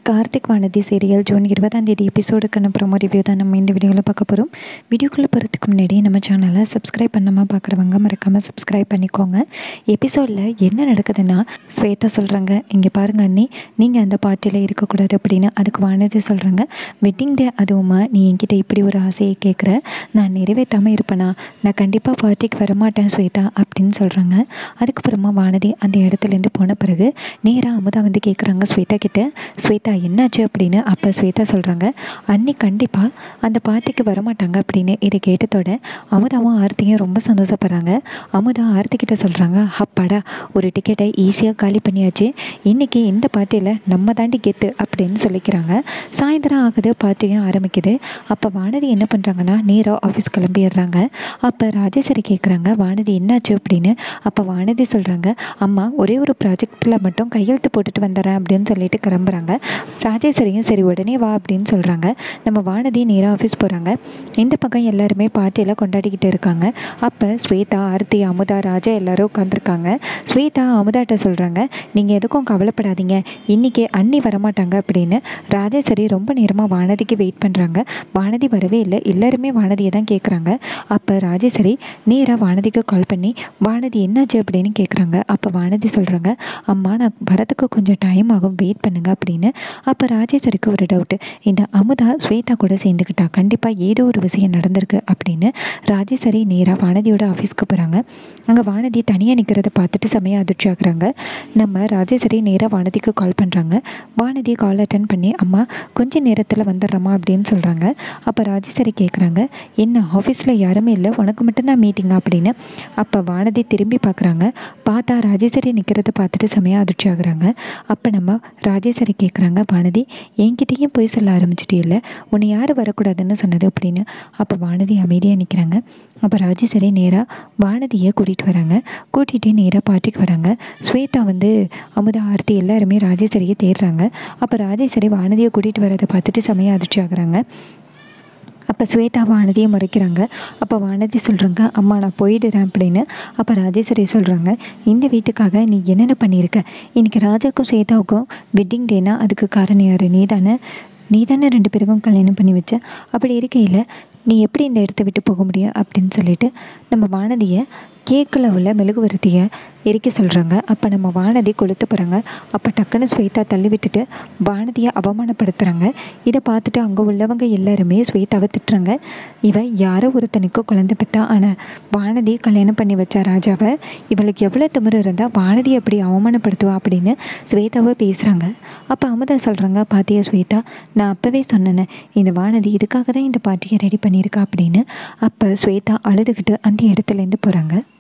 Karthik Vanathi serial June இருபதாம் தேதி எபிசோடுக்கான promo review தான் நம்ம இந்த வீடியோவில் பார்க்க போகிறோம் வீடியோக்குள்ளே போகிறதுக்கு முன்னாடி நம்ம சேனலை சப்ஸ்கிரைப் பண்ணாமல் பார்க்குறவங்க மறக்காமல் சப்ஸ்கிரைப் பண்ணிக்கோங்க எபிசோடில் என்ன நடக்குதுன்னா ஸ்வேதா சொல்கிறாங்க இங்கே பாருங்க அண்ணி நீங்கள் அந்த பார்ட்டியில் இருக்கக்கூடாது அப்படின்னு அதுக்கு வானதி சொல்கிறாங்க வெட்டிங் டே அதுவுமா நீ என்கிட்ட இப்படி ஒரு ஆசையை கேட்குற நான் நிறைவேற்றாமல் இருப்பேனா நான் கண்டிப்பாக பார்ட்டிக்கு வரமாட்டேன் ஸ்வேதா அப்படின்னு சொல்கிறாங்க அதுக்கப்புறமா வானதி அந்த இடத்துலேருந்து போன பிறகு நேராக அமுதா வந்து கேட்குறாங்க ஸ்வேதா கிட்ட ஸ்வேதா என்னாச்சு அப்படின்னு அப்போ ஸ்வேதா சொல்கிறாங்க அன்னி கண்டிப்பாக அந்த பார்ட்டிக்கு வரமாட்டாங்க அப்படின்னு இதை கேட்டதோட அமுதாவும் ஆர்த்தியும் ரொம்ப சந்தோஷப்படுறாங்க அமுதா ஆர்த்தி கிட்ட சொல்கிறாங்க அப்பாடா ஒரு டிக்கெட்டை ஈஸியாக காலி பண்ணியாச்சு இன்றைக்கி இந்த பார்ட்டியில் நம்ம தாண்டி கெத்து அப்படின்னு சொல்லிக்கிறாங்க சாயந்தரம் ஆகுது பார்ட்டியும் ஆரம்பிக்குது அப்போ வானதி என்ன பண்ணுறாங்கன்னா நேராக ஆஃபீஸ் கிளம்பிடுறாங்க அப்போ ராஜேஸ்வரி கேட்குறாங்க வானதி என்னாச்சு அப்படின்னு அப்போ வானதி சொல்கிறாங்க அம்மா ஒரே ஒரு ப்ராஜெக்டில் மட்டும் கையெழுத்து போட்டுட்டு வந்துடுறேன் அப்படின்னு சொல்லிட்டு கிளம்புறாங்க ராஜேஸ்வரியும் சரி உடனே வா அப்படின்னு சொல்கிறாங்க நம்ம வானதி நேராக ஆஃபீஸ் போகிறாங்க இந்த பக்கம் எல்லாருமே பார்ட்டியில் கொண்டாடிக்கிட்டு இருக்காங்க அப்போ ஸ்வேதா ஆர்த்தி அமுதா ராஜா எல்லாரும் உட்காந்துருக்காங்க ஸ்வேதா அமுதாட்ட சொல்கிறாங்க நீங்கள் எதுக்கும் கவலைப்படாதீங்க இன்றைக்கி அண்ணி வரமாட்டாங்க அப்படின்னு ராஜேஸ்வரி ரொம்ப நேரமாக வானதிக்கு வெயிட் பண்ணுறாங்க வானதி வரவே இல்லை எல்லாருமே வானதியை தான் கேட்குறாங்க அப்போ ராஜேஸ்வரி நேராக வானதிக்கு கால் பண்ணி வானதி என்னாச்சு அப்படின்னு கேட்குறாங்க அப்போ வானதி சொல்கிறாங்க அம்மா நான் வரதுக்கு கொஞ்சம் டைம் ஆகும் வெயிட் பண்ணுங்க அப்படின்னு அப்போ ராஜேஸ்வரிக்கு ஒரு டவுட்டு இந்த அமுதா ஸ்வேதா கூட சேர்ந்துக்கிட்டா கண்டிப்பாக ஏதோ ஒரு விஷயம் நடந்திருக்கு அப்படின்னு ராஜேஸ்வரி நேராக வானதியோட ஆஃபீஸ்க்கு போகிறாங்க அங்கே வானதி தனியாக நிற்கிறத பார்த்துட்டு செமையாக அதிர்ச்சி ஆகுறாங்க நம்ம ராஜேஸ்வரி நேராக வானதிக்கு கால் பண்ணுறாங்க வானதி கால் அட்டன் பண்ணி அம்மா கொஞ்ச நேரத்தில் வந்துடுறோமா அப்படின்னு சொல்கிறாங்க அப்போ ராஜேஸ்வரி கேட்குறாங்க என்ன ஆஃபீஸில் யாருமே இல்லை உனக்கு மட்டும்தான் மீட்டிங்கா அப்படின்னு அப்போ வானதி திரும்பி பார்க்குறாங்க பார்த்தா ராஜேஸ்வரி நிற்கிறத பார்த்துட்டு செமையாக அதிர்ச்சி ஆகுறாங்க அப்போ நம்ம ராஜேஸ்வரி கேட்குறாங்க வானதி என்கிட்டயும் போய் சொல்ல ஆரம்பிச்சிட்டே உன்னை யார் வரக்கூடாதுன்னு சொன்னது அப்படின்னு அப்போ வானதி அமைதியாக நிற்கிறாங்க அப்போ ராஜேஸ்வரி நேராக வானதியை கூட்டிகிட்டு வராங்க கூட்டிகிட்டு நேராக பாட்டிக்கு வராங்க ஸ்வேதா வந்து அமுதா ஆர்த்தி எல்லாருமே ராஜேஸ்வரியை தேடுறாங்க அப்போ ராஜேஸ்வரி வானதியை கூட்டிகிட்டு வரதை பார்த்துட்டு செமையாக அதிர்ச்சி ஆகுறாங்க அப்போ ஸ்வேதா வானதியை மறைக்கிறாங்க அப்போ வானதி சொல்கிறாங்க அம்மா நான் போயிடுறேன் அப்படின்னு அப்போ ராஜேஸ்வரி சொல்கிறாங்க இந்த வீட்டுக்காக நீ என்னென்ன பண்ணியிருக்க இன்றைக்கி ராஜாக்கும் ஸ்வேதாவுக்கும் வெட்டிங் டேனா அதுக்கு காரணம் யார் நீ தானே நீ தானே ரெண்டு பேருக்கும் கல்யாணம் பண்ணி வச்ச அப்படி இருக்கையில் நீ எப்படி இந்த இடத்த விட்டு போக முடியும் அப்படின்னு சொல்லிட்டு நம்ம வானதியை கேக்கில் உள்ள மெழுகுவர்த்தியை எரிக்க சொல்கிறாங்க அப்போ நம்ம வானதி கொளுத்து போகிறாங்க அப்போ டக்குன்னு ஸ்வேதா தள்ளி விட்டுட்டு வானதியை அவமானப்படுத்துகிறாங்க இதை பார்த்துட்டு அங்கே உள்ளவங்க எல்லாருமே ஸ்வேதாவை திட்டுறாங்க இவ யாரோ ஒருத்தனுக்கு குழந்தை பெற்றா ஆனால் வானதி கல்யாணம் பண்ணி வச்சா ராஜாவை இவளுக்கு எவ்வளோ திமிரு இருந்தால் வானதியை எப்படி அவமானப்படுத்துவா அப்படின்னு ஸ்வேதாவை பேசுகிறாங்க அப்போ அமுதா சொல்கிறாங்க பாத்தியா ஸ்வேதா நான் அப்போவே சொன்னேனே இந்த வானதி இதுக்காக தான் இந்த பாட்டியை ரெடி பண்ணியிருக்கா அப்படின்னு அப்போ ஸ்வேதா அழுதுகிட்டு அந்த இடத்துலேருந்து போகிறாங்க